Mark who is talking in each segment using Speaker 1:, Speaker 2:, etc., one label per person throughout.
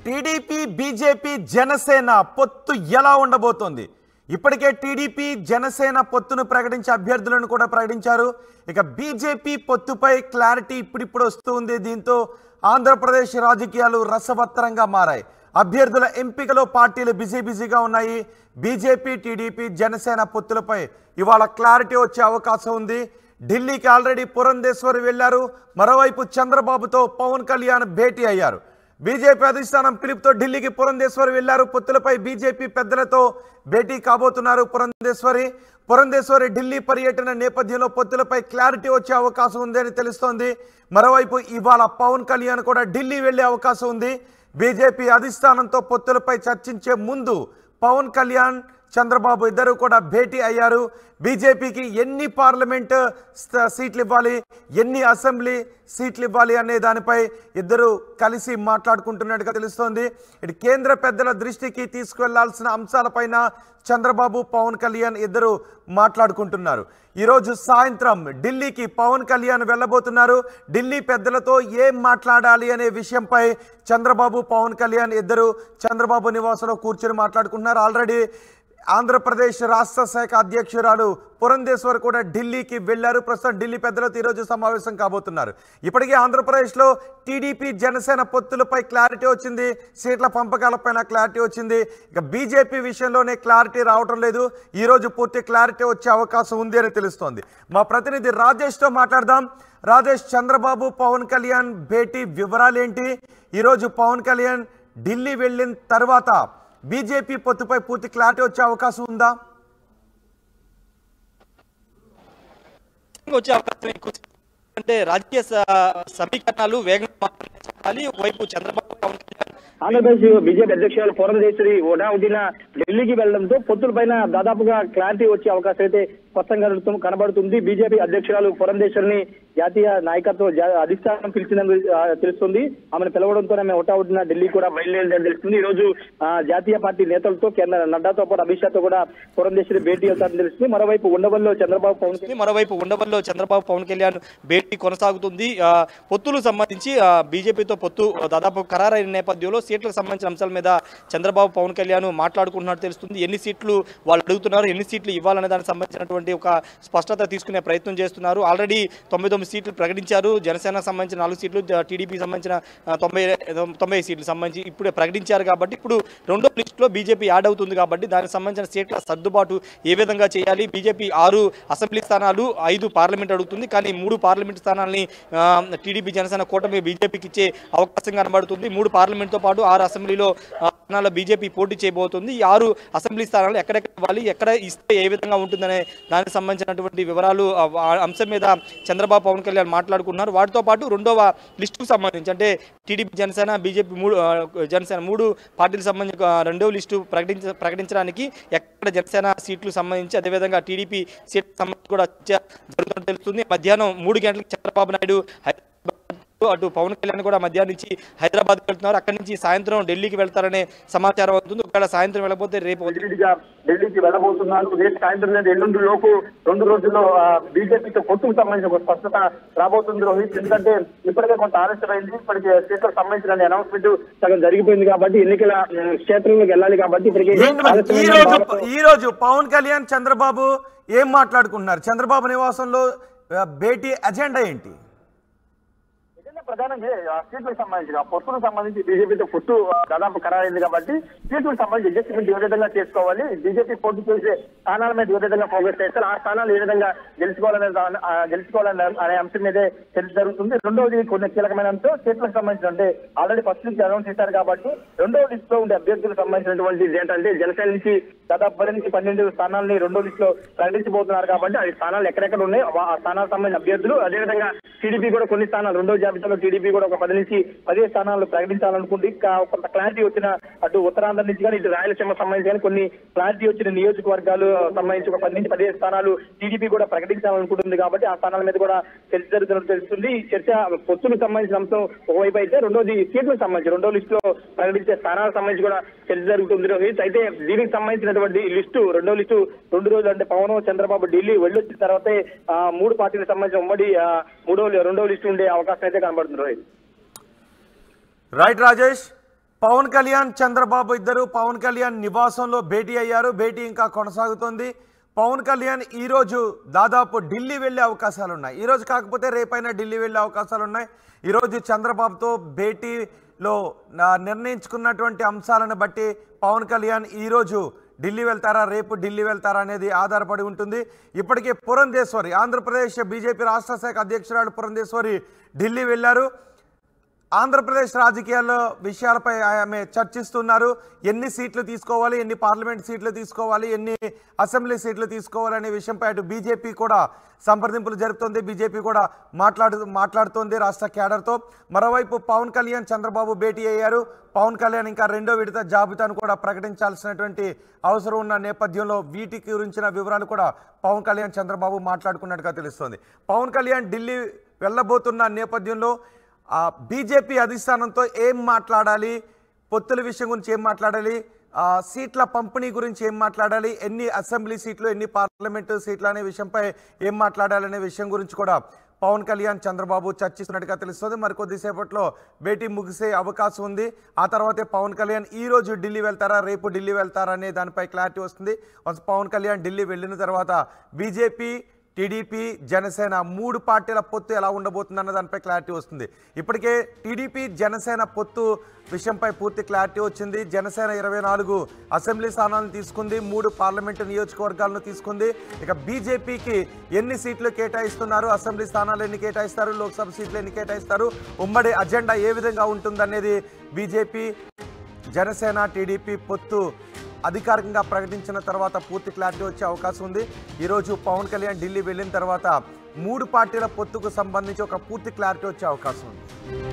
Speaker 1: TDP BJP Janasena పొత్తు ఎలా ఉండబోతోంది ఇప్పటికే టీడీపీ జనసేన పొత్తును ప్రకటించి అభ్యర్థులను కూడా ప్రకటించారు ఇక బీజేపీ పొత్తుపై క్లారిటీ ఇప్పుడిప్పుడు వస్తుంది దీంతో ఆంధ్రప్రదేశ్ రాజకీయాలు రసవత్తరంగా మారాయి అభ్యర్థుల ఎంపికలో పార్టీలు బిజీ బిజీగా ఉన్నాయి బీజేపీ టీడీపీ జనసేన పొత్తులపై ఇవాళ క్లారిటీ వచ్చే అవకాశం ఉంది ఢిల్లీకి ఆల్రెడీ పురంధేశ్వరి వెళ్లారు మరోవైపు చంద్రబాబుతో పవన్ కళ్యాణ్ భేటీ అయ్యారు బీజేపీ అధిష్టానం పిలుపుతో ఢిల్లీకి పురంధేశ్వరి వెళ్లారు పొత్తులపై బీజేపీ పెద్దలతో భేటీ కాబోతున్నారు పురంధేశ్వరి పురంధేశ్వరి ఢిల్లీ పర్యటన నేపథ్యంలో పొత్తులపై క్లారిటీ వచ్చే అవకాశం ఉంది అని తెలుస్తోంది మరోవైపు ఇవాళ పవన్ కళ్యాణ్ కూడా ఢిల్లీ వెళ్లే అవకాశం ఉంది బీజేపీ అధిష్టానంతో పొత్తులపై చర్చించే ముందు పవన్ కళ్యాణ్ చంద్రబాబు ఇద్దరు కూడా భేటీ అయ్యారు బీజేపీకి ఎన్ని పార్లమెంట్ స్థ- సీట్లు ఇవ్వాలి ఎన్ని అసెంబ్లీ సీట్లు ఇవ్వాలి అనే దానిపై ఇద్దరు కలిసి మాట్లాడుకుంటున్నట్టుగా తెలుస్తోంది ఇటు కేంద్ర పెద్దల దృష్టికి తీసుకువెళ్లాల్సిన అంశాలపైన చంద్రబాబు పవన్ కళ్యాణ్ ఇద్దరు మాట్లాడుకుంటున్నారు ఈరోజు సాయంత్రం ఢిల్లీకి పవన్ కళ్యాణ్ వెళ్ళబోతున్నారు ఢిల్లీ పెద్దలతో ఏం మాట్లాడాలి అనే విషయంపై చంద్రబాబు పవన్ కళ్యాణ్ ఇద్దరు చంద్రబాబు నివాసంలో కూర్చొని మాట్లాడుకుంటున్నారు ఆల్రెడీ ఆంధ్రప్రదేశ్ రాష్ట్ర శాఖ అధ్యక్షురాలు పురంధేశ్వర్ కూడా ఢిల్లీకి వెళ్లారు ప్రస్తుతం ఢిల్లీ పెద్దలతో ఈరోజు సమావేశం కాబోతున్నారు ఇప్పటికే ఆంధ్రప్రదేశ్లో టీడీపీ జనసేన పొత్తులపై క్లారిటీ వచ్చింది సీట్ల పంపకాలపైన క్లారిటీ వచ్చింది ఇక బీజేపీ విషయంలోనే క్లారిటీ రావటం లేదు ఈరోజు పూర్తి క్లారిటీ వచ్చే అవకాశం ఉంది అని తెలుస్తోంది మా ప్రతినిధి రాజేష్తో మాట్లాడదాం రాజేష్ చంద్రబాబు పవన్ కళ్యాణ్ భేటీ వివరాలేంటి ఈరోజు పవన్ కళ్యాణ్ ఢిల్లీ వెళ్ళిన తర్వాత బీజేపీ పొత్తుపై పూర్తి క్లారిటీ వచ్చే అవకాశం ఉందా
Speaker 2: వచ్చే అవకాశం ఎక్కువ అంటే రాజకీయ స- సమీకరణాలు వేగంగా మాట్లాడాలి ఒకవైపు చంద్రబాబు పవన్ కళ్యాణ్
Speaker 3: ఆంధ్రప్రదేశ్ బీజేపీ అధ్యక్షురాలు పురంధేశ్వరి ఉడావుడిన ఢిల్లీకి వెళ్లడంతో పొత్తుల పైన దాదాపుగా క్లారిటీ వచ్చే అవకాశం అయితే స్పష్టంగా కనబడుతు- కనబడుతుంది బీజేపీ అధ్యక్షురాలు పురంధేశ్వరిని జాతీయ నాయకత్వ జా- అధిష్టానం పిలిచిందని ఆ, తెలుస్తుంది ఆమెను పిలవడంతో ఆమె ఉటావుడిన ఢిల్లీ కూడా బయలుదేరిందని తెలుస్తుంది ఈ రోజు ఆ, జాతీయ పార్టీ నేతలతో కేంద్ర నడ్డాతో పాటు అమిత్ షాతో కూడా పురంధేశ్వరి భేటీ అవుతారని తెలుస్తుంది మరోవైపు ఉండవల్లో చంద్రబాబు పవన్ కళ్యాణ్
Speaker 2: మరోవైపు ఉండవల్లో చంద్రబాబు పవన్ కళ్యాణ్ భేటీ కొనసాగుతుంది ఆ, పొత్తులు సంబంధించి ఆ, బీజేపీతో పొత్తు దాదాపు ఖరారైన నేపథ్యంలో సీట్లకు సంబంధించిన అంశాల మీద చంద్రబాబు పవన్ కళ్యాణ్ మాట్లాడుకుంటున్నట్టు తెలుస్తుంది ఎన్ని సీట్లు వాళ్ళు అడుగుతున్నారు ఎన్ని సీట్లు ఇవ్వాలనే దానికి సంబంధించినటువంటి ఒక స్పష్టత తీసుకునే ప్రయత్నం చేస్తున్నారు ఆల్రెడీ తొంభై తొమ్మిది సీట్లు ప్రకటించారు జనసేనకు సంబంధించిన నాలుగు సీట్లు టీడీపీ సంబంధించిన ఆ, తొంభై తొంభై సీట్లు సంబంధించి ఇప్పుడే ప్రకటించారు కాబట్టి ఇప్పుడు రెండో లిస్టులో బీజేపీ యాడ్ అవుతుంది కాబట్టి దానికి సంబంధించిన సీట్ల సర్దుబాటు ఏ విధంగా చేయాలి బీజేపీ ఆరు అసెంబ్లీ స్థానాలు ఐదు పార్లమెంట్ అడుగుతుంది కానీ మూడు పార్లమెంట్ స్థానాలని ఆ, టీడీపీ జనసేన కూటమి బీజేపీకి ఇచ్చే అవకాశం కనబడుతుంది మూడు పార్లమెంట్తో పాటు ఆరు అసెంబ్లీలో ఆ, స్థానాల్లో బీజేపీ పోటీ చేయబోతుంది ఈ ఆరు అసెంబ్లీ స్థానాలు ఎక్కడెక్కడ ఇవ్వాలి ఎక్కడ ఇస్తే ఏ విధంగా ఉంటుందనే దానికి సంబంధించినటువంటి వివరాలు ఆ, ఆ అంశం మీద చంద్రబాబు పవన్ కళ్యాణ్ మాట్లాడుకున్నారు వాటితో పాటు రెండవ లిస్టుకు సంబంధించి అంటే టీడీపీ జనసేన బీజేపీ మూడు ఆ, జనసేన మూడు పార్టీలకు సంబంధించి ఆ, రెండవ లిస్టు ప్రకటించ ప్రకటించడానికి ఎక్కడ జనసేన సీట్లు సంబంధించి అదేవిధంగా టీడీపీ సీట్లకు సంబంధించి కూడా చర్చ జరుగుతుందని తెలుస్తుంది మధ్యాహ్నం మూడు గంటలకు చంద్రబాబు నాయుడు హైదరాబాద్ అటు పవన్ కళ్యాణ్ కూడా మధ్యాహ్నం నుంచి హైదరాబాద్ వెళ్తున్నారు అక్కడి నుంచి సాయంత్రం ఢిల్లీకి వెళ్తారనే సమాచారం అవుతుంది ఒకవేళ సాయంత్రం వెళ్ళకపోతే రేపు ఉదయం
Speaker 3: ఢిల్లీగా ఢిల్లీకి వెళ్ళబోతున్నారు రేపు సాయంత్రం లేదా ఎల్లుండి లోపు రెండు రోజుల్లో బీజేపీతో పొత్తుకు సంబంధించిన ఒక స్పష్టత రాబోతుంది రోహిత్ ఎందుకంటే ఇప్పటికే కొంత ఆలస్యం అయింది ఇప్పటికే సీట్లకు సంబంధించిన అనౌన్స్మెంట్ సగం జరిగిపోయింది కాబట్టి ఎన్నికల ఉమ్, క్షేత్రంలోకి వెళ్ళాలి కాబట్టి ఇప్పటికే
Speaker 1: ఏంటి మరి
Speaker 3: ఆలస్యం
Speaker 1: ఈ
Speaker 3: అయింది.
Speaker 1: రోజు
Speaker 3: భారత-
Speaker 1: ఈ రోజు పవన్ కళ్యాణ్ చంద్రబాబు ఏం మాట్లాడుకుంటున్నారు చంద్రబాబు నివాసంలో ఆ, భేటీ అజెండా ఏంటి
Speaker 3: ఎజెండా ప్రధానంగా ఆ సీట్లకు సంబంధించి ఆ పొత్తులకు సంబంధించి బీజేపీతో పొత్తు ఆ, దాదాపు ఖరారైంది కాబట్టి సీట్లకు సంబంధించి అడ్జస్ట్మెంట్ ఏ విధంగా చేసుకోవాలి బీజేపీ పోటీ చేసే స్థానాల మీద ఏ విధంగా ఫోకస్ చేస్తారు ఆ స్థానాలు ఏ విధంగా గెలుచుకోవాలనే దా- ఆ, గెలుచుకోవాలనే అనే అంశం మీదే చర్చ జరుగుతుంది రెండవది కొన్ని కీలకమైన అంశం సీట్లకు సంబంధించి అంటే ఆల్రెడీ ఫస్ట్ నుంచి అనౌన్స్ చేశారు కాబట్టి రెండవ లిస్ట్ లో ఉండే అభ్యర్థులకు సంబంధించినటువంటి ఏంటంటే జనసేన నుంచి దాదాపు పది నుంచి పన్నెండు స్థానాలని రెండో లిస్ట్ లో ప్రకటించబోతున్నారు కాబట్టి ఆ స్థానాలు ఎక్కడెక్కడ ఉన్నాయి ఆ- ఆ స్థానాలకు సంబంధించిన అభ్యర్థులు అదేవిధంగా టీడీపీ కూడా కొన్ని స్థానాలు రెండో జాబితాలో టీడీపీ కూడా ఒక పది నుంచి పదే స్థానాలు ప్రకటించాలనుకుంది ఇంకా కొంత క్లారిటీ వచ్చిన అటు ఉత్తరాంధ్ర నుంచి కానీ ఇటు రాయలసీమ సంబంధించి కానీ కొన్ని క్లారిటీ వచ్చిన నియోజకవర్గాలు సంబంధించి ఒక పది నుంచి పదిహేను స్థానాలు టీడీపీ కూడా ప్రకటించాలనుకుంటుంది కాబట్టి ఆ స్థానాల మీద కూడా చర్చ జరుగుతున్నట్టు తెలుస్తుంది ఈ చర్చ పొత్తులకు సంబంధించిన అంశం ఒకవైపు అయితే రెండోది సీట్లకు సంబంధించి రెండో లిస్ట్ లో ప్రకటించే స్థానాలకు సంబంధించి కూడా చర్చ జరుగుతుంది రోహిత్ అయితే దీనికి సంబంధించినటువంటి లిస్టు రెండో లిస్టు రెండు రోజులు అంటే పవన్ చంద్రబాబు ఢిల్లీ వెళ్ళొచ్చిన తర్వాతే ఆ, మూడు పార్టీలకు సంబంధించిన ఉమ్మడి ఆ, మూడో రెండో లిస్టు ఉండే అవకాశం అయితే కనబడుతుంది రోహిత్
Speaker 1: రైట్ రాజేష్ పవన్ కళ్యాణ్ చంద్రబాబు ఇద్దరు పవన్ కళ్యాణ్ నివాసంలో భేటీ అయ్యారు భేటీ ఇంకా కొనసాగుతోంది పవన్ కళ్యాణ్ ఈరోజు దాదాపు ఢిల్లీ వెళ్ళే అవకాశాలు ఉన్నాయి ఈరోజు కాకపోతే రేపైనా ఢిల్లీ వెళ్ళే అవకాశాలు ఉన్నాయి ఈరోజు చంద్రబాబుతో భేటీలో నా- నిర్ణయించుకున్నటువంటి అంశాలను బట్టి పవన్ కళ్యాణ్ ఈరోజు ఢిల్లీ వెళ్తారా రేపు ఢిల్లీ వెళ్తారా అనేది ఆధారపడి ఉంటుంది ఇప్పటికే పురంధేశ్వరి ఆంధ్రప్రదేశ్ బీజేపీ రాష్ట్ర శాఖ అధ్యక్షురాలు పురంధేశ్వరి ఢిల్లీ వెళ్ళారు ఆంధ్రప్రదేశ్ రాజకీయాల్లో విషయాలపై ఆమె చర్చిస్తున్నారు ఎన్ని సీట్లు తీసుకోవాలి ఎన్ని పార్లమెంట్ సీట్లు తీసుకోవాలి ఎన్ని అసెంబ్లీ సీట్లు తీసుకోవాలి అనే విషయంపై అటు బీజేపీ కూడా సంప్రదింపులు జరుపుతోంది బీజేపీ కూడా మాట్లాడు మాట్లాడుతోంది రాష్ట్ర కేడర్తో మరోవైపు పవన్ కళ్యాణ్ చంద్రబాబు భేటీ అయ్యారు పవన్ కళ్యాణ్ ఇంకా రెండో విడత జాబితాను కూడా ప్రకటించాల్సినటువంటి అవసరం ఉన్న నేపథ్యంలో వీటి గురించిన వివరాలు కూడా పవన్ కళ్యాణ్ చంద్రబాబు మాట్లాడుకున్నట్టుగా తెలుస్తోంది పవన్ కళ్యాణ్ ఢిల్లీ వెళ్ళబోతున్న నేపథ్యంలో ఆ బీజేపీ అధిష్టానంతో ఏం మాట్లాడాలి పొత్తుల విషయం గురించి ఏం మాట్లాడాలి ఆ సీట్ల పంపిణీ గురించి ఏం మాట్లాడాలి ఎన్ని అసెంబ్లీ సీట్లు ఎన్ని పార్లమెంటు సీట్లు అనే విషయంపై ఏం మాట్లాడాలి అనే విషయం గురించి కూడా పవన్ కళ్యాణ్ చంద్రబాబు చర్చిస్తున్నట్టుగా తెలుస్తుంది మరి కొద్దిసేపట్లో భేటీ ముగిసే అవకాశం ఉంది ఆ తర్వాతే పవన్ కళ్యాణ్ ఈ రోజు ఢిల్లీ వెళ్తారా రేపు ఢిల్లీ వెళ్తారా అనే దానిపై క్లారిటీ వస్తుంది వన్స్ పవన్ కళ్యాణ్ ఢిల్లీ వెళ్ళిన తర్వాత బీజేపీ టీడీపీ జనసేన మూడు పార్టీల పొత్తు ఎలా ఉండబోతుందన్న దానిపై క్లారిటీ వస్తుంది ఇప్పటికే టీడీపీ జనసేన పొత్తు విషయంపై పూర్తి క్లారిటీ వచ్చింది జనసేన ఇరవై నాలుగు అసెంబ్లీ స్థానాలను తీసుకుంది మూడు పార్లమెంటు నియోజకవర్గాలను తీసుకుంది ఇక బీజేపీకి ఎన్ని సీట్లు కేటాయిస్తున్నారు అసెంబ్లీ స్థానాలు ఎన్ని కేటాయిస్తారు లోక్సభ సీట్లు ఎన్ని కేటాయిస్తారు ఉమ్మడి అజెండా ఏ విధంగా ఉంటుందనేది బీజేపీ జనసేన టీడీపీ పొత్తు అధికారికంగా ప్రకటించిన తర్వాత పూర్తి క్లారిటీ వచ్చే అవకాశం ఉంది ఈరోజు పవన్ కళ్యాణ్ ఢిల్లీ వెళ్ళిన తర్వాత మూడు పార్టీల పొత్తుకు సంబంధించి ఒక పూర్తి క్లారిటీ వచ్చే అవకాశం ఉంది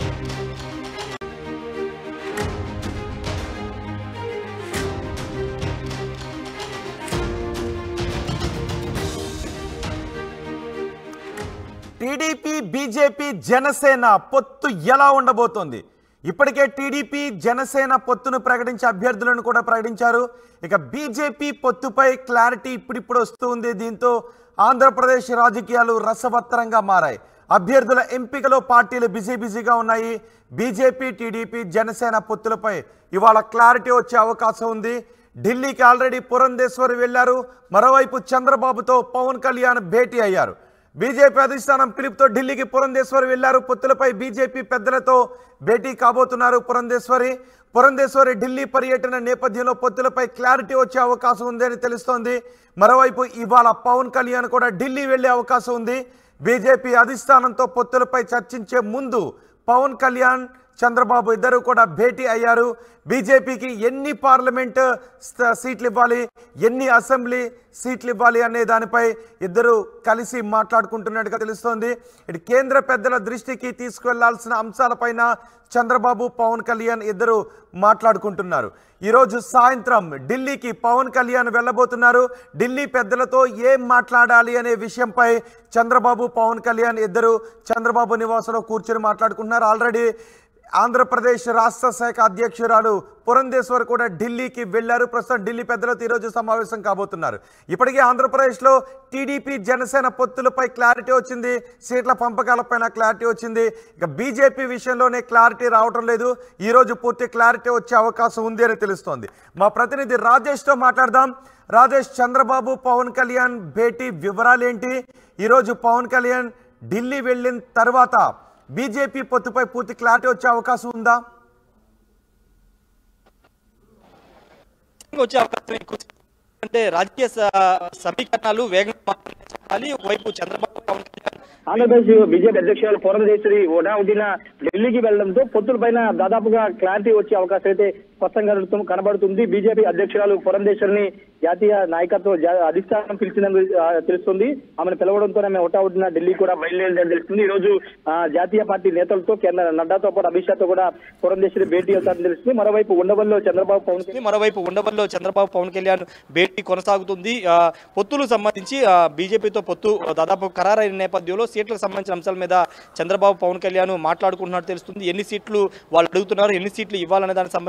Speaker 1: టీడీపీ బీజేపీ జనసేన పొత్తు ఎలా ఉండబోతోంది ఇప్పటికే టీడీపీ జనసేన పొత్తును ప్రకటించి అభ్యర్థులను కూడా ప్రకటించారు ఇక బీజేపీ పొత్తుపై క్లారిటీ ఇప్పుడిప్పుడు వస్తుంది దీంతో ఆంధ్రప్రదేశ్ రాజకీయాలు రసవత్తరంగా మారాయి అభ్యర్థుల ఎంపికలో పార్టీలు బిజీ బిజీగా ఉన్నాయి బీజేపీ టీడీపీ జనసేన పొత్తులపై ఇవాళ క్లారిటీ వచ్చే అవకాశం ఉంది ఢిల్లీకి ఆల్రెడీ పురంధేశ్వరి వెళ్లారు మరోవైపు చంద్రబాబుతో పవన్ కళ్యాణ్ భేటీ అయ్యారు బీజేపీ అధిష్టానం పిలుపుతో ఢిల్లీకి పురంధేశ్వరి వెళ్లారు పొత్తులపై బీజేపీ పెద్దలతో భేటీ కాబోతున్నారు పురంధేశ్వరి పురంధేశ్వరి ఢిల్లీ పర్యటన నేపథ్యంలో పొత్తులపై క్లారిటీ వచ్చే అవకాశం ఉందని తెలుస్తోంది మరోవైపు ఇవాళ పవన్ కళ్యాణ్ కూడా ఢిల్లీ వెళ్లే అవకాశం ఉంది బీజేపీ అధిష్టానంతో పొత్తులపై చర్చించే ముందు పవన్ కళ్యాణ్ చంద్రబాబు ఇద్దరు కూడా భేటీ అయ్యారు బీజేపీకి ఎన్ని పార్లమెంట్ స్థ- సీట్లు ఇవ్వాలి ఎన్ని అసెంబ్లీ సీట్లు ఇవ్వాలి అనే దానిపై ఇద్దరు కలిసి మాట్లాడుకుంటున్నట్టుగా తెలుస్తోంది ఇటు కేంద్ర పెద్దల దృష్టికి తీసుకువెళ్లాల్సిన అంశాలపైన చంద్రబాబు పవన్ కళ్యాణ్ ఇద్దరు మాట్లాడుకుంటున్నారు ఈరోజు సాయంత్రం ఢిల్లీకి పవన్ కళ్యాణ్ వెళ్ళబోతున్నారు ఢిల్లీ పెద్దలతో ఏం మాట్లాడాలి అనే విషయంపై చంద్రబాబు పవన్ కళ్యాణ్ ఇద్దరు చంద్రబాబు నివాసంలో కూర్చొని మాట్లాడుకుంటున్నారు ఆల్రెడీ ఆంధ్రప్రదేశ్ రాష్ట్ర శాఖ అధ్యక్షురాలు పురంధేశ్వర్ కూడా ఢిల్లీకి వెళ్లారు ప్రస్తుతం ఢిల్లీ పెద్దలతో ఈరోజు సమావేశం కాబోతున్నారు ఇప్పటికే ఆంధ్రప్రదేశ్లో టీడీపీ జనసేన పొత్తులపై క్లారిటీ వచ్చింది సీట్ల పంపకాలపైన క్లారిటీ వచ్చింది ఇక బీజేపీ విషయంలోనే క్లారిటీ రావటం లేదు ఈరోజు పూర్తి క్లారిటీ వచ్చే అవకాశం ఉంది అని తెలుస్తోంది మా ప్రతినిధి రాజేష్తో మాట్లాడదాం రాజేష్ చంద్రబాబు పవన్ కళ్యాణ్ భేటీ వివరాలేంటి ఈరోజు పవన్ కళ్యాణ్ ఢిల్లీ వెళ్ళిన తర్వాత బీజేపీ పొత్తుపై పూర్తి క్లారిటీ వచ్చే అవకాశం ఉందా
Speaker 2: వచ్చే అవకాశం ఎక్కువ అంటే రాజకీయ స- సమీకరణాలు వేగంగా చెప్పాలి ఒకవైపు చంద్రబాబు పవన్ కళ్యాణ్
Speaker 3: ఆంధ్రప్రదేశ్ బీజేపీ అధ్యక్షురాలు పురంధేశ్వరి ఉడావుడిన ఢిల్లీకి వెళ్లడంతో పొత్తుల పైన దాదాపుగా క్లారిటీ వచ్చే అవకాశం అయితే స్పష్టంగా కనబడుతు- కనబడుతుంది బీజేపీ అధ్యక్షురాలు పురంధేశ్వరిని జాతీయ నాయకత్వ జా- అధిష్టానం పిలిచిందని ఆ, తెలుస్తుంది ఆమెను పిలవడంతో ఆమె ఉటావుడిన ఢిల్లీ కూడా బయలుదేరిందని తెలుస్తుంది ఈ రోజు ఆ, జాతీయ పార్టీ నేతలతో కేంద్ర నడ్డాతో పాటు అమిత్ షాతో కూడా పురంధేశ్వరి భేటీ అవుతారని తెలుస్తుంది మరోవైపు ఉండవల్లో చంద్రబాబు పవన్ కళ్యాణ్
Speaker 2: మరోవైపు ఉండవల్లో చంద్రబాబు పవన్ కళ్యాణ్ భేటీ కొనసాగుతుంది ఆ, పొత్తులు సంబంధించి ఆ, బీజేపీతో పొత్తు దాదాపు ఖరారైన నేపథ్యంలో సీట్లకు సంబంధించిన అంశాల మీద చంద్రబాబు పవన్ కళ్యాణ్ మాట్లాడుకుంటున్నట్టు తెలుస్తుంది ఎన్ని సీట్లు వాళ్ళు అడుగుతున్నారు ఎన్ని సీట్లు ఇవ్వాలనే దానికి సంబంధించినటువంటి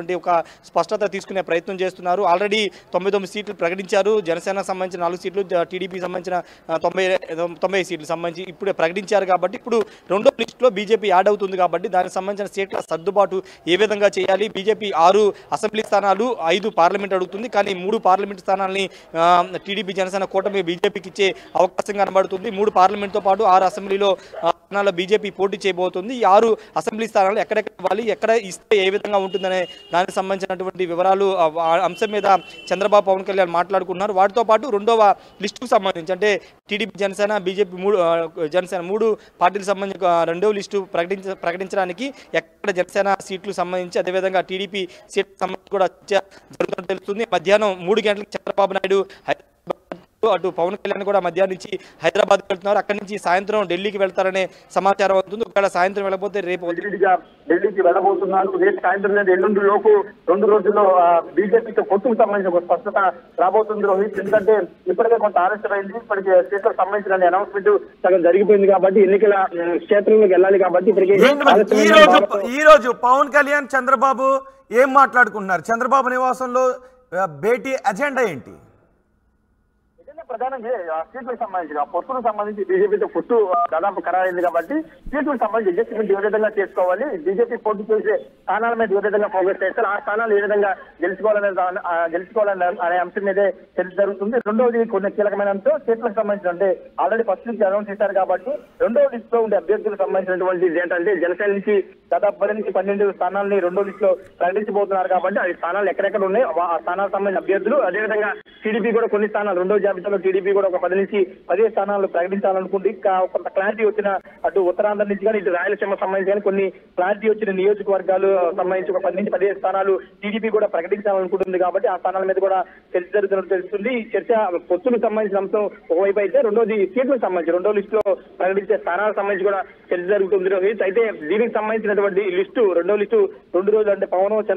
Speaker 2: సంబంధించినటువంటి ఒక స్పష్టత తీసుకునే ప్రయత్నం చేస్తున్నారు ఆల్రెడీ తొంభై తొమ్మిది సీట్లు ప్రకటించారు జనసేనకు సంబంధించిన నాలుగు సీట్లు టీడీపీకి సంబంధించిన ఆ, తొంభై తొంభై సీట్లు సంబంధించి ఇప్పుడే ప్రకటించారు కాబట్టి ఇప్పుడు రెండో లిస్టులో బీజేపీ యాడ్ అవుతుంది కాబట్టి దానికి సంబంధించిన సీట్ల సర్దుబాటు ఏ విధంగా చేయాలి బీజేపీ ఆరు అసెంబ్లీ స్థానాలు ఐదు పార్లమెంట్ అడుగుతుంది కానీ మూడు పార్లమెంట్ స్థానాల్ని ఆ, టీడీపీ జనసేన కూటమి బీజేపీకి ఇచ్చే అవకాశం కనబడుతుంది మూడు పార్లమెంట్తో పాటు ఆరు అసెంబ్లీలో ఆ, స్థానాల్లో బీజేపీ పోటీ చేయబోతుంది ఈ ఆరు అసెంబ్లీ స్థానాలు ఎక్కడెక్కడ ఇవ్వాలి ఎక్కడ ఇస్తే ఏ విధంగా ఉంటుందనే దానికి సంబంధించినటువంటి వివరాలు ఆ, ఆ అంశం మీద చంద్రబాబు పవన్ కళ్యాణ్ మాట్లాడుకున్నారు వాటితో పాటు రెండవ లిస్టుకు సంబంధించి అంటే టీడీపీ జనసేన బీజేపీ మూడు ఆ, జనసేన మూడు పార్టీలకు సంబంధించి ఆ, రెండవ లిస్టు ప్రకటించ ప్రకటించడానికి ఎక్కడ జనసేన సీట్లు సంబంధించి అదేవిధంగా టీడీపీ సీట్లకు సంబంధించి కూడా చర్చ జరుగుతున్నట్టు తెలుస్తుంది మధ్యాహ్నం మూడు గంటలకు చంద్రబాబు నాయుడు హైదరాబాద్ అటు పవన్ కళ్యాణ్ కూడా మధ్యాహ్నం నుంచి హైదరాబాద్ వెళ్తున్నారు అక్కడి నుంచి సాయంత్రం ఢిల్లీకి వెళ్తారనే సమాచారం అవుతుంది ఒకవేళ సాయంత్రం వెళ్ళకపోతే రేపు ఉదయం
Speaker 3: ఢిల్లీగా ఢిల్లీకి వెళ్ళబోతున్నారు రేపు సాయంత్రం లేదా ఎల్లుండి లోపు రెండు రోజుల్లో బీజేపీతో పొత్తుకు సంబంధించిన ఒక స్పష్టత రాబోతుంది రోహిత్ ఎందుకంటే ఇప్పటికే కొంత ఆలస్యం అయింది ఇప్పటికే సీట్లకు సంబంధించిన అనౌన్స్మెంట్ సగం జరిగిపోయింది కాబట్టి ఎన్నికల ఉమ్, క్షేత్రంలోకి వెళ్ళాలి కాబట్టి ఇప్పటికే
Speaker 1: ఏంటి మరి
Speaker 3: ఆలస్యం
Speaker 1: ఈ
Speaker 3: అయింది
Speaker 1: రోజు
Speaker 3: కాబట్టి-
Speaker 1: ఈ రోజు పవన్ కళ్యాణ్ చంద్రబాబు ఏం మాట్లాడుకుంటున్నారు చంద్రబాబు నివాసంలో ఆ, భేటీ అజెండా ఏంటి
Speaker 3: నిజంగా ప్రధానంగా ఆ సీట్లకు సంబంధించి ఆ పొత్తులకు సంబంధించి బీజేపీతో పొత్తు ఆ, దాదాపు ఖరారైంది కాబట్టి సీట్లకు సంబంధించి అడ్జస్ట్మెంట్ ఏ విధంగా చేసుకోవాలి బీజేపీ పోటీ చేసే స్థానాల మీద ఏ విధంగా ఫోకస్ చేస్తారు ఆ స్థానాలు ఏ విధంగా గెలుచుకోవాలనే దా- ఆ, గెలుచుకోవాలనే అనే అంశం మీదే చర్చ జరుగుతుంది రెండవది కొన్ని కీలకమైన అంశం సీట్లకు సంబంధించి అంటే ఆల్రెడీ ఫస్ట్ నుంచి అనౌన్స్ చేశారు కాబట్టి రెండో లిస్ట్ లో ఉండే అభ్యర్థులకు సంబంధించినటువంటి ఏంటంటే జనసేన నుంచి దాదాపు పది నుంచి పన్నెండు స్థానాలని రెండో లిస్ట్ లో ప్రకటించబోతున్నారు కాబట్టి ఆ స్థానాలు ఎక్కడెక్కడ ఉన్నాయి ఆ స్థానాలకు సంబంధించిన అభ్యర్థులు అదేవిధంగా టీడీపీ కూడా కొన్ని స్థానాలు రెండో జాబితాలో టీడీపీ కూడా ఒక పది నుంచి పదే స్థానాలు ప్రకటించాలనుకుంది ఇంకా కొంత క్లారిటీ వచ్చిన అటు ఉత్తరాంధ్ర నుంచి కానీ ఇటు రాయలసీమ సంబంధించి కానీ కొన్ని క్లారిటీ వచ్చిన నియోజకవర్గాలు సంబంధించి ఒక పది నుంచి పదిహేను స్థానాలు టీడీపీ కూడా ప్రకటించాలనుకుంటుంది కాబట్టి ఆ స్థానాల మీద కూడా చర్చ జరుగుతున్నట్టు తెలుస్తుంది ఈ చర్చ పొత్తులకు సంబంధించిన అంశం ఒకవైపు అయితే రెండోది సీట్లకు సంబంధించి రెండో లిస్ట్ లో ప్రకటించే స్థానాలకు సంబంధించి కూడా చర్చ జరుగుతుంది రోహిత్ అయితే దీనికి సంబంధించినటువంటి లిస్టు రెండో లిస్టు రెండు రోజులు అంటే పవన్ చంద్ర